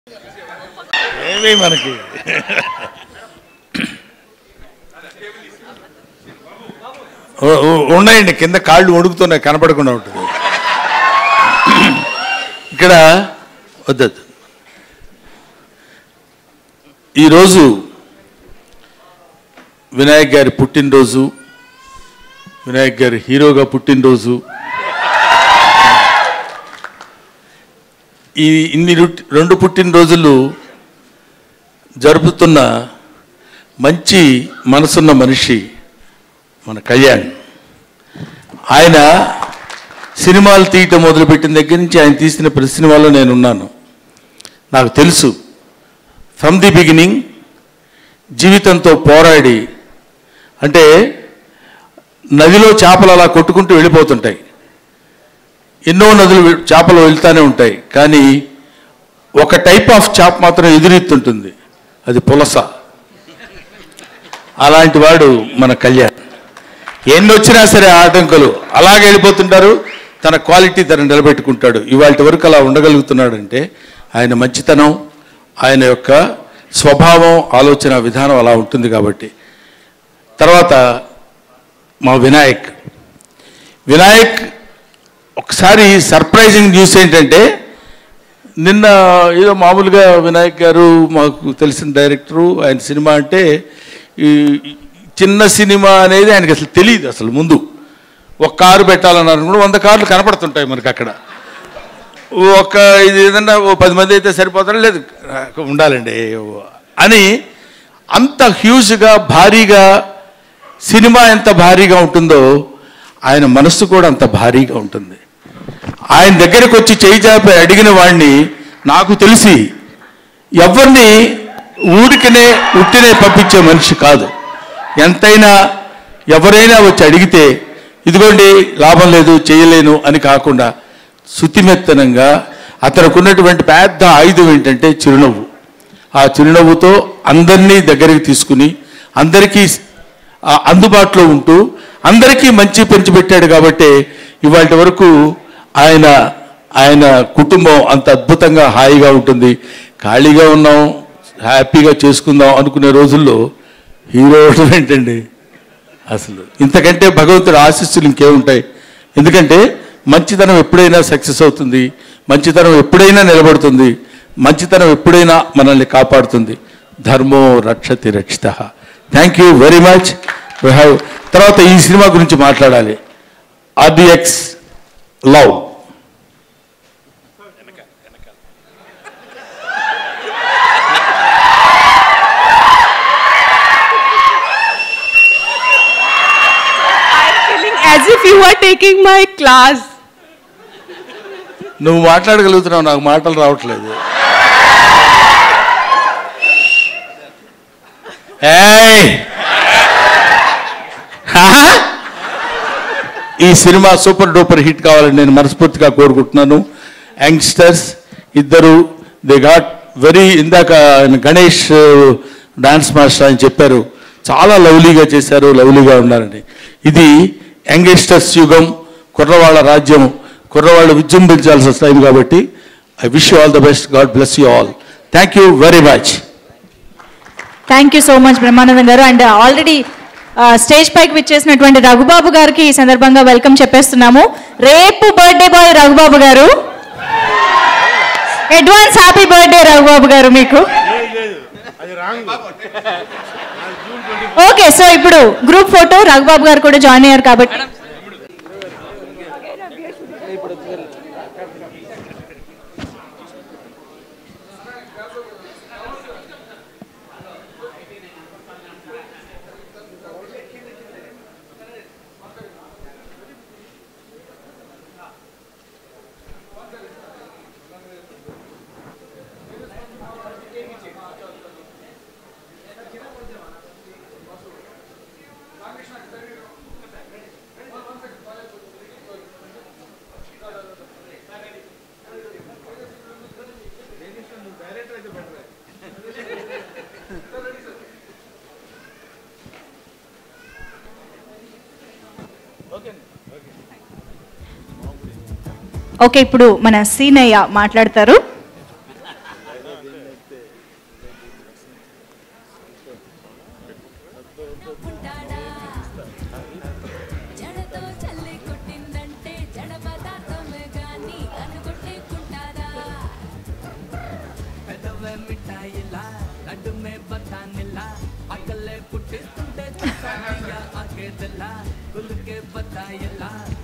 ఏమీ మనకి ఉ- ఉ- ఉన్నాయండి కింద కాళ్ళు వణుకుతున్నాయి కనపడకుండా ఉంటుంది ఇక్కడ వద్దద్దు ఈరోజు వినాయక్ గారి పుట్టినరోజు వినాయక్ గారి హీరోగా పుట్టినరోజు ఈ ఇన్ని రుట్- రెండు పుట్టినరోజులు జరుపుతున్న మంచి మనసున్న మనిషి మన కళ్యాణ్ ఆయన సినిమాలు తీయటం మొదలుపెట్టిన దగ్గర నుంచి ఆయన తీసిన ప్రతి సినిమాలో నేను ఉన్నాను నాకు తెలుసు ఫ్రమ్ ది బిగినింగ్ జీవితంతో పోరాడి అంటే నదిలో చేపలు అలా కొట్టుకుంటూ వెళ్ళిపోతుంటాయి ఎన్నో నదులు వె- చేపలు వెళ్తానే ఉంటాయి కానీ ఒక టైప్ ఆఫ్ చేప మాత్రం ఎదురెత్తుంటుంది అది పులస అలాంటి వాడు మన కళ్యాణ్ ఎన్ని వచ్చినా సరే ఆటంకులు అలాగే వెళ్ళిపోతుంటారు తన క్వాలిటీ తను నిలబెట్టుకుంటాడు ఇవాళ వరకు అలా ఉండగలుగుతున్నాడంటే ఆయన మంచితనం ఆయన యొక్క స్వభావం ఆలోచన విధానం అలా ఉంటుంది కాబట్టి తర్వాత మా వినాయక్ వినాయక్ ఒకసారి సర్ప్రైజింగ్ న్యూస్ ఏంటంటే నిన్న ఏదో మామూలుగా వినాయక్ గారు మాకు తెలిసిన డైరెక్టరు ఆయన సినిమా అంటే ఈ చిన్న సినిమా అనేది ఆయనకి అసలు తెలియదు అసలు ముందు ఒక కారు పెట్టాలన్నారు కూడా వంద కార్లు కనపడుతుంటాయి మనకి అక్కడ ఒక ఇది ఏదన్నా ఓ పది మంది అయితే సరిపోతారా లేదు ఉండాలండి అని అంత హ్యూజ్గా భారీగా సినిమా ఎంత భారీగా ఉంటుందో ఆయన మనస్సు కూడా అంత భారీగా ఉంటుంది ఆయన దగ్గరకు వచ్చి చేయి చాపి అడిగిన వాడిని నాకు తెలిసి ఎవరిని ఊరికనే ఉట్టినే పంపించే మనిషి కాదు ఎంతైనా ఎవరైనా వచ్చి అడిగితే ఇదిగోండి లాభం లేదు చేయలేను అని కాకుండా శుతిమెత్తనంగా అతనుకున్నటువంటి పెద్ద ఆయుధం ఏంటంటే చిరునవ్వు ఆ చిరునవ్వుతో అందరినీ దగ్గరికి తీసుకుని అందరికీ ఆ అందుబాటులో ఉంటూ అందరికీ మంచి పెంచిపెట్టాడు కాబట్టి ఇవాళ వరకు ఆయన ఆయన కుటుంబం అంత అద్భుతంగా హాయిగా ఉంటుంది ఖాళీగా ఉన్నాం హ్యాపీగా చేసుకుందాం అనుకునే రోజుల్లో హీరో అవడం ఏంటండి అసలు ఇంతకంటే భగవంతుడి ఆశీస్సులు ఇంకేముంటాయి ఎందుకంటే మంచితనం ఎప్పుడైనా సక్సెస్ అవుతుంది మంచితనం ఎప్పుడైనా నిలబడుతుంది మంచితనం ఎప్పుడైనా మనల్ని కాపాడుతుంది ధర్మో రక్షతి రక్షిత thank you very much we have తర్వాత ఈ సినిమా గురించి మాట్లాడాలి RDX love feeling as if you are taking my class. నువ్వు మాట్లాడగలుగుతున్నావు నాకు మాటలు రావట్లేదు ఏయ్! ఆహా! ఈ సినిమా సూపర్ డూపర్ హిట్ కావాలని నేను మనస్ఫూర్తిగా కోరుకుంటున్నాను యంగ్స్టర్స్ ఇద్దరు దే గాట్ వెరీ ఇందాక ఆయన గణేష్ డాన్స్ మాస్టర్ ఆయన చెప్పారు చాలా లవ్లీగా చేశారు లవ్లీగా ఉన్నారని ఇది యంగ్స్టర్స్ యుగం కుర్రవాళ్ళ రాజ్యం కుర్రవాళ్ళు విజృంభించాల్సిన టైం కాబట్టి I wish you all the best God bless you all thank you very much thank you so much Brahmanandam garu and already stage పైకి విచ్చేసినటువంటి రఘుబాబు గారికి ఈ సందర్భంగా వెల్కమ్ చెప్పేస్తున్నాము రేపు బర్త్డే బాయ్ రఘుబాబు గారు advance happy birthday Raghubabu garu మీకు ఓకే సో ఇప్పుడు గ్రూప్ ఫోటో రఘుబాబు గారు కూడా జాయిన్ అయ్యారు కాబట్టి ఓకే ఇప్పుడు మన సీనయ్య మాట్లాడతారు ಎದೆಲ್ಲ ಕುಲುಕೆ ಬತ್ತಾಯಲ್ಲ